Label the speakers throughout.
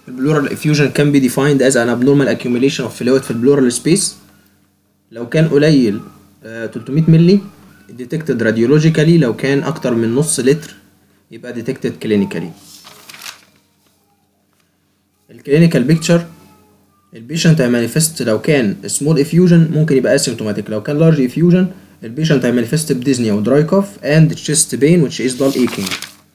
Speaker 1: البلورال effusion can be defined as an abnormal accumulation of fluid في البلورال space لو كان قليل آه، 300 ملي detected radiologically لو كان أكتر من نص لتر يبقى detected clinically الكلينيكال بيكتشر البيشنت هيمانيفست لو كان small effusion ممكن يبقى asymptomatic لو كان large effusion البيشنت هيمانيفست بديزنيا ودراي كوف and chest pain which is dull aching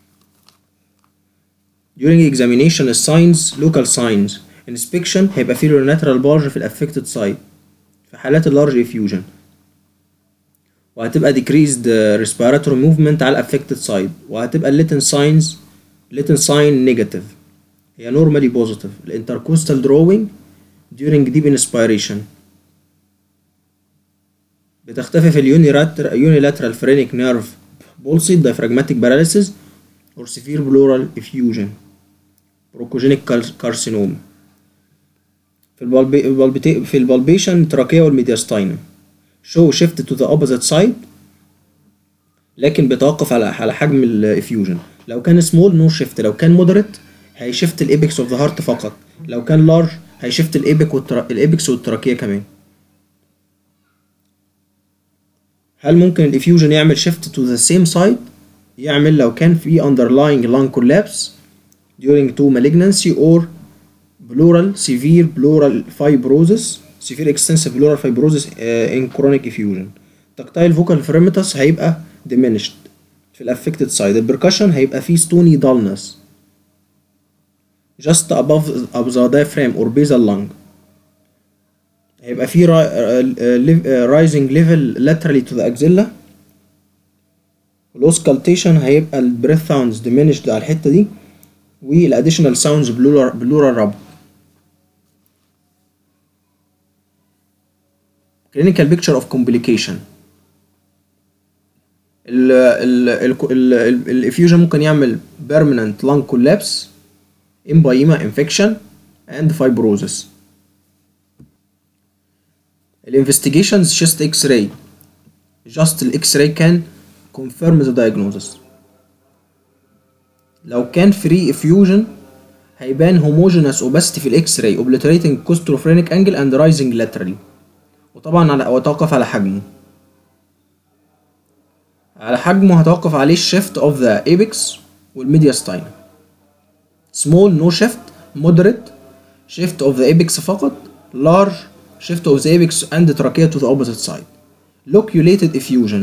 Speaker 1: during examination الساينز local signs inspection هيبقى فيه lateral bulge في الافكتد side في حالات اللارج effusion وهتبقى decreased uh, respiratory movement على الافكتد side وهتبقى latent signs latent sign negative هي normally positive الانتركوستال drawing during deep inspiration بتختفي في اليونيلاترال unilateral phrenic nerve palsy diaphragmatic paralysis or severe pleural effusion bronchogenic car- carcinoma في البالبي البالبيتا- في البالبيشن تراكية والميدياستاينم show shift to the opposite side لكن بيتوقف على على حجم الافيوجن لو كان سمول نو شيفت لو كان مودريت هيشفت الايبكس اوف ذا هارت فقط لو كان لارج هيشفت الايبك والترا... الايبكس والتراكيه كمان هل ممكن الافيوجن يعمل شيفت تو ذا سيم سايد يعمل لو كان في underlying lung collapse during to malignancy or pleural severe pleural fibrosis severe extensive pleural fibrosis uh, in chronic effusion tactile vocal firmitas هيبقى diminished في الافكتد سايد البركشن هيبقى فيه stony dullness just above above the diaphragm or basal lung هيبقى فيه ri- uh, uh, rising level laterally to the axilla والاوسكالتيشن هيبقى البريث ساوندز diminished على الحته دي والاديشنال ساوندز بلورال رب clinical picture of complication ال ال ال ال الافيوجن ممكن يعمل permanent lung collapse emphysema infection and fibrosis الانفستيجيشنز chest x-ray just الاكس راي can confirm the diagnosis لو كان free effusion هيبان homogeneous opacity في الاكس راي obliterating costophrenic angle and rising laterally وطبعا على وتوقف على حجمه على حجمه هتوقف عليه الشيفت اوف ذا ايبكس والميدياستاين small no shift moderate shift of the apex فقط large shift of the apex and trachea to the opposite side loculated effusion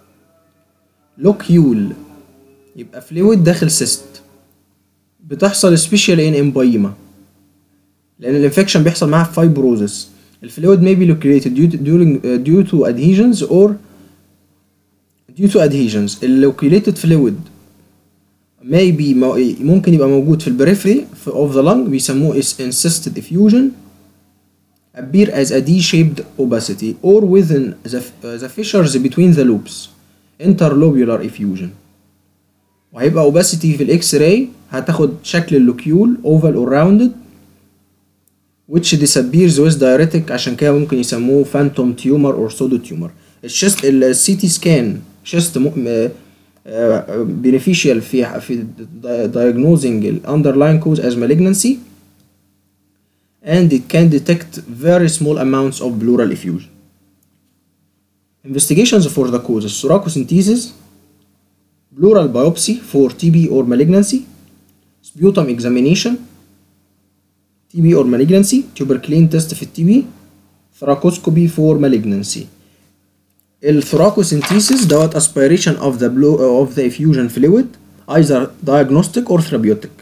Speaker 1: locule يبقى fluid داخل cyst بتحصل especially in empyema لأن الانفكشن بيحصل معاها fibrosis الفلويد may be loculated due to, during, uh, due to adhesions or due to adhesions ال loculated fluid may be مو- ممكن يبقى موجود في البريفري of the lung بيسموه is encysted effusion appear as a D-shaped opacity or within the, uh, the fissures between the loops interlobular effusion وهيبقى opacity في الاكس راي هتاخد شكل اللوكيول oval or rounded which disappears with diuretic عشان كده ممكن يسموه phantom tumor or pseudo tumor الشست السي تي سكان شست beneficial في في diagnosing ال underlying cause as malignancy and it can detect very small amounts of pleural effusion. Investigations for the causes thoracocentesis, pleural biopsy for TB or malignancy, sputum examination, TB or malignancy, tuberculin test في الTB, thoracoscopy for malignancy. الثراكوسynthesis دوت aspiration of the blue of the effusion fluid either diagnostic or therapeutic.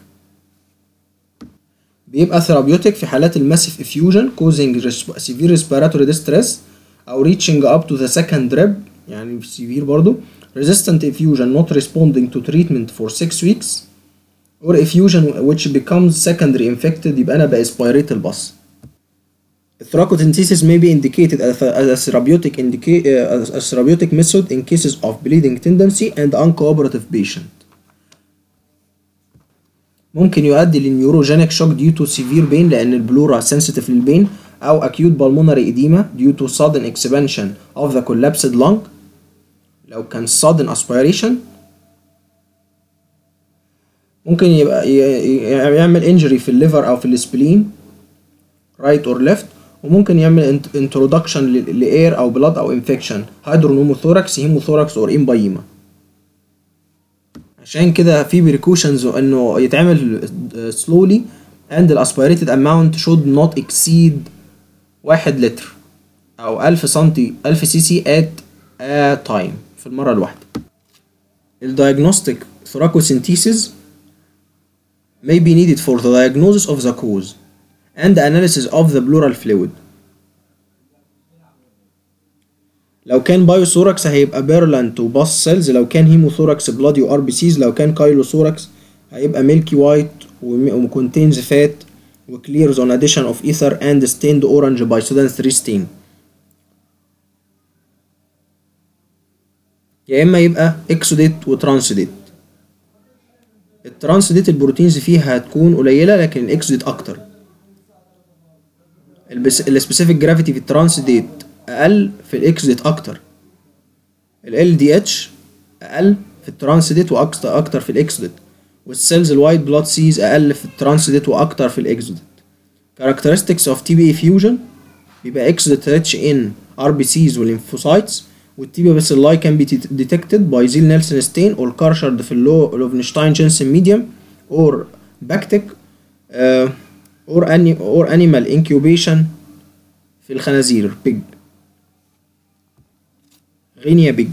Speaker 1: بيبقى therapeutic في حالات الماسيف effusion causing resp- severe respiratory distress أو reaching up to the second rib يعني severe برضو resistant effusion not responding to treatment for 6 weeks or effusion which becomes secondary infected يبقى أنا بأسبيريت البص Thrombosynthesis may be indicated as a, as a therapeutic indica- uh, as a therapeutic method in cases of bleeding tendency and uncooperative patient. ممكن يؤدي للنيوروجينيك شوك due to severe pain لأن البلورا sensitive للبين أو acute pulmonary edema due to sudden expansion of the collapsed lung لو كان sudden aspiration ممكن يبقى ي- ي- يعمل انجري في الليفر او في السبلين رايت اور ليفت وممكن يعمل انترودكشن لاير او بلاد او انفكشن هيدرونوموثوركس هيموثوركس اور امبايما عشان كده في بريكوشنز انه يتعمل slowly and the aspirated amount should not exceed واحد لتر او 1000 سنتي 1000 سي سي at a time في المرة الواحدة الديagnostic thoracocentesis may be needed for the diagnosis of the cause and the analysis of the pleural fluid لو كان بايوثوركس هيبقى بيرلانت وباس سيلز لو كان هيموثوركس بلادي وار بي سيز لو كان كايلوثوركس هيبقى ميلكي وايت وكونتينز فات وكليرز on addition of ether and stained orange by Sudan 3 stain يا اما يبقى اكسوديت وترانسوديت الترانسوديت البروتينز فيها هتكون قليله لكن الاكسوديت اكتر السبيسيفيك جرافيتي في الترانسوديت اقل في الاكسوديت اكتر ال دي اتش اقل في الترانسوديت واكتر اكتر في الاكسوديت والسيلز الوايت بلاد سيز اقل في الترانسوديت واكتر في الاكسوديت characteristics of TB fusion بيبقى exudate rich in RBCs والليمفوسايتس والتيبيا باسيلاي can be detected by زيل نيلسون ستين or Karchard في اللو لوفنشتاين جينسن ميديوم or باكتيك uh, or, ani or animal incubation في الخنازير pig غينيا بيج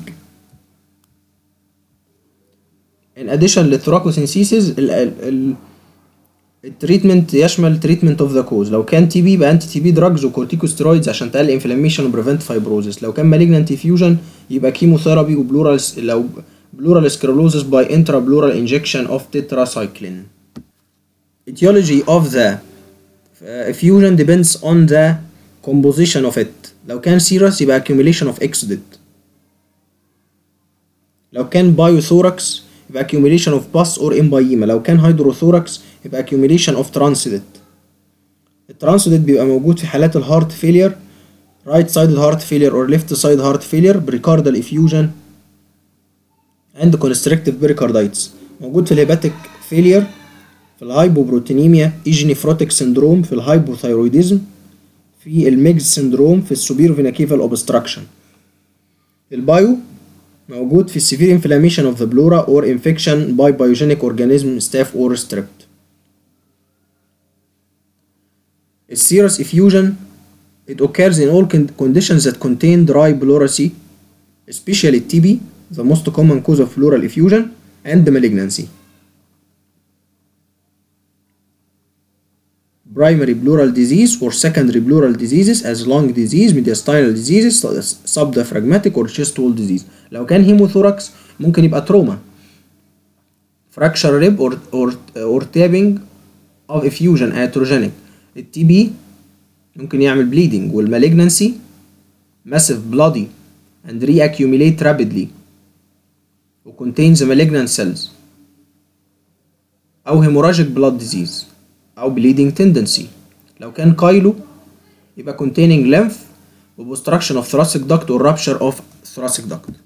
Speaker 1: in addition للثراكوسينسيسز ال ال التريتمنت يشمل تريتمنت اوف ذا كوز لو كان تي بي يبقى انتي تي بي دراجز وكورتيكوستيرويدز عشان تقلل انفلاميشن وبريفنت فايبروزس لو كان مالجنانت فيوجن يبقى كيموثيرابي وبلورال لو بلورال سكلروزس باي انترا بلورال انجكشن اوف تتراسايكلين etiology of the uh, fusion depends on the composition of it لو كان serous يبقى accumulation of exudate لو كان بايوثوركس يبقى accumulation of pus or emphysema لو كان هيدروثوركس يبقى accumulation of transidet الترانسيدت بيبقى موجود في حالات الهارت فيلير right sided heart failure or left side heart failure pericardial effusion and constrictive pericarditis موجود في الهيباتيك فيلير في الهايبوبروتينيميا ايجي نيفروتيك سندروم في الهايبوثايرويدزم في الميجز سندروم في السوبير فينا كيفال اوبستراكشن البايو موجود في السيفير انفلاميشن اوف ذا بلورا اور انفكشن باي بايوجينيك اورجانيزم ستاف اور ستريبت السيروس effusion it occurs in all con- conditions that contain dry pleurisy especially TB the most common cause of pleural effusion and malignancy primary pleural disease or secondary pleural diseases as lung disease mediastinal diseases subdiaphragmatic or chest wall disease لو كان هيموثوركس ممكن يبقى تروما fracture rib or or or tapping of effusion iatrogenic التي بي ممكن يعمل bleeding والمالجنسي massive bloody and reaccumulate rapidly و contains malignant cells أو hemorrhagic blood disease أو bleeding tendency لو كان كايلو يبقى containing lymph و obstruction of thoracic duct or rupture of thoracic duct